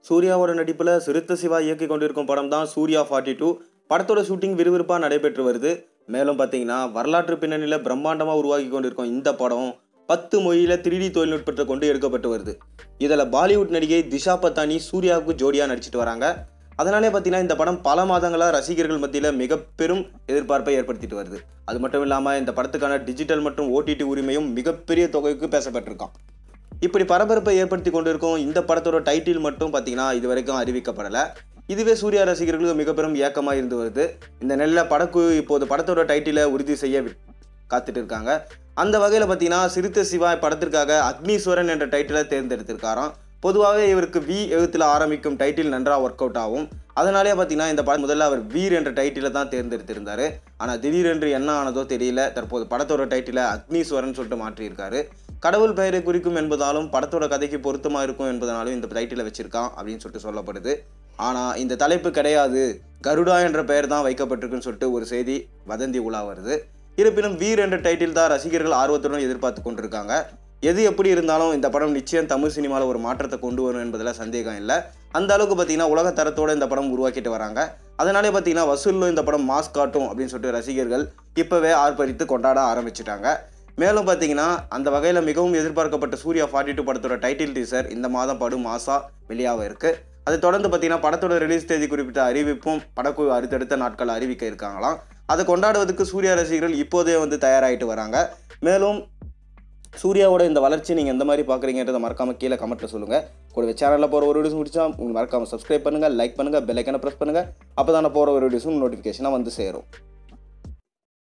சூர்யாவோட நடிப்பில் சிறுத்தை சிவா இயக்கி கொண்டிருக்கும் படம் தான் சூர்யா ஃபார்ட்டி டூ படத்தோட ஷூட்டிங் விறுவிறுப்பாக நடைபெற்று வருது மேலும் பார்த்தீங்கன்னா வரலாற்று பின்னணியில் பிரம்மாண்டமாக உருவாக்கி கொண்டிருக்கும் இந்த படம் பத்து மொழியில் 3D தொழில்நுட்பத்தை கொண்டு எடுக்கப்பட்டு வருது இதில் பாலிவுட் நடிகை திஷா பத்தானி சூர்யாவுக்கு ஜோடியாக நடிச்சிட்டு வராங்க அதனாலே பார்த்தீங்கன்னா இந்த படம் பல மாதங்களாக ரசிகர்கள் மத்தியில் மிக பெரும் எதிர்பார்ப்பை ஏற்படுத்திட்டு வருது அது மட்டும் இல்லாமல் இந்த படத்துக்கான டிஜிட்டல் மற்றும் ஓடிடி உரிமையும் மிகப்பெரிய தொகைக்கு பேசப்பட்டிருக்கான் இப்படி பரபரப்பை ஏற்படுத்தி கொண்டிருக்கும் இந்த படத்தோட டைட்டில் மட்டும் பார்த்தீங்கன்னா இது வரைக்கும் அறிவிக்கப்படலை இதுவே சூர்யா ரசிகர்களுக்கு மிக பெரும் ஏக்கமாக இருந்து வருது இந்த நெல்லில் படக்குழு இப்போது படத்தோட டைட்டிலை உறுதி செய்ய வி- காத்துட்டு இருக்காங்க அந்த வகையில் பார்த்தீங்கன்னா சிறுத்தை சிவா படத்திற்காக அக்னீஸ்வரன் என்ற டைட்டிலை தேர்ந்தெடுத்திருக்காராம் பொதுவாகவே இவருக்கு வி எழுத்தில் ஆரம்பிக்கும் டைட்டில் நன்றாக ஒர்க் அவுட் ஆகும் அதனாலே பார்த்தீங்கன்னா இந்த படம் முதல்ல அவர் வீர் என்ற டைட்டிலை தான் தேர்ந்தெடுத்திருந்தார் ஆனால் திடீரென்று என்ன ஆனதோ தெரியல தற்போது படத்தோட டைட்டிலை அக்னீஸ்வரன் சொல்லிட்டு மாற்றியிருக்காரு கடவுள் பெயரை குறிக்கும் என்பதாலும் படத்தோட கதைக்கு பொருத்தமாக இருக்கும் என்பதனாலும் இந்த டைட்டிலை வச்சிருக்கான் அப்படின்னு சொல்லிட்டு சொல்லப்படுது ஆனால் இந்த தலைப்பு கிடையாது கருடா என்ற பெயர் தான் வைக்கப்பட்டிருக்குன்னு சொல்லிட்டு ஒரு செய்தி வதந்தி உலா வருது இருப்பினும் வீர் என்ற டைட்டில் தான் ரசிகர்கள் ஆர்வத்துடன் எதிர்பார்த்து கொண்டிருக்காங்க எது எப்படி இருந்தாலும் இந்த படம் நிச்சயம் தமிழ் சினிமாவில் ஒரு மாற்றத்தை கொண்டு வரும் என்பதில் சந்தேகம் இல்லை அந்த அளவுக்கு பார்த்தீங்கன்னா உலக தரத்தோட இந்த படம் உருவாக்கிட்டு வராங்க அதனாலே பார்த்தீங்கன்னா வசூலில் இந்த படம் மாஸ் காட்டும் அப்படின்னு சொல்லிட்டு ரசிகர்கள் இப்போவே ஆர்ப்பரித்து கொண்டாட ஆரம்பிச்சிட்டாங்க மேலும் பார்த்தீங்கன்னா அந்த வகையில் மிகவும் எதிர்பார்க்கப்பட்ட சூர்யா ஃபார்ட்டி டூ படத்தோட டைட்டில் டீசர் இந்த மாதம் படும் மாசா வெளியாக இருக்கு அதை தொடர்ந்து பார்த்தீங்கன்னா படத்தோட ரிலீஸ் தேதி குறிப்பிட்ட அறிவிப்பும் படக்குழு அடுத்தடுத்த நாட்கள் அறிவிக்க இருக்காங்களாம் அதை கொண்டாடுவதற்கு சூர்யா ரசிகர்கள் இப்போதே வந்து தயாராகிட்டு வராங்க மேலும் சூர்யாவோட இந்த வளர்ச்சி நீங்கள் எந்த மாதிரி பார்க்குறீங்கன்றதை மறக்காம கீழே கமெண்ட்டில் சொல்லுங்கள் கூடவே சேனலில் போகிற ஒரு வீடியோஸ் முடிச்சா உங்களுக்கு மறக்காமல் சப்ஸ்கிரைப் பண்ணுங்கள் லைக் பண்ணுங்கள் பெல்லைக்கான ப்ரெஸ் பண்ணுங்கள் அப்போ தானே போகிற ஒரு வீடியோஸும் நோட்டிஃபிகேஷனாக வந்து சேரும்